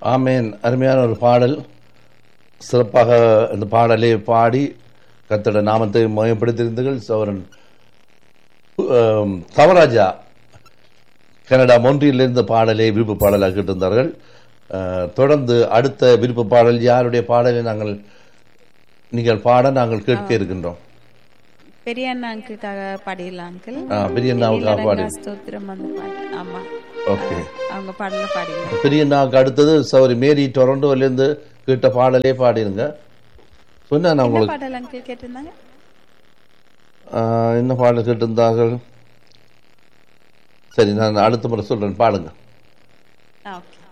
ஆமேன் அருமையான ஒரு பாடல் சிறப்பாக இந்த பாடலை பாடி கத்தோட நாமத்தை மயப்படுத்தியிருந்தீர்கள் சோரன் தவராஜா கனடா மொன்றியிலிருந்து பாடலை விருப்ப பாடலாக கேட்டிருந்தார்கள் அஹ், தொடர்ந்து அடுத்த விருப்ப பாடல் யாருடைய பாடலை நாங்கள் நீங்கள் பாட நாங்கள் கேட்க இருக்கின்றோம் பெரிய அண்ணா அங்கிள்காக பாடிடலாம் அங்கிள் ஆ, பெரிய அண்ணாவுக்காக பாடி ஸ்தோத்திரம் அந்த பாட்டு ஆமா ஓகே அவங்க பாடல பாடிடலாம் பெரிய நாவுக்கு அடுத்தது சௌரி மேரி டொரண்டோலேருந்து கேட்ட பாடலே பாடிருங்க சொன்னா நான் என்ன உங்களுக்கு பாடல் அங்கிள் கேட்டிருந்தாங்க ஆஹ், என்ன பாடல் கேட்டிருந்தார்கள் சரி நான் அடுத்த முறை சொல்றேன் பாடுங்க ஆ ஓகே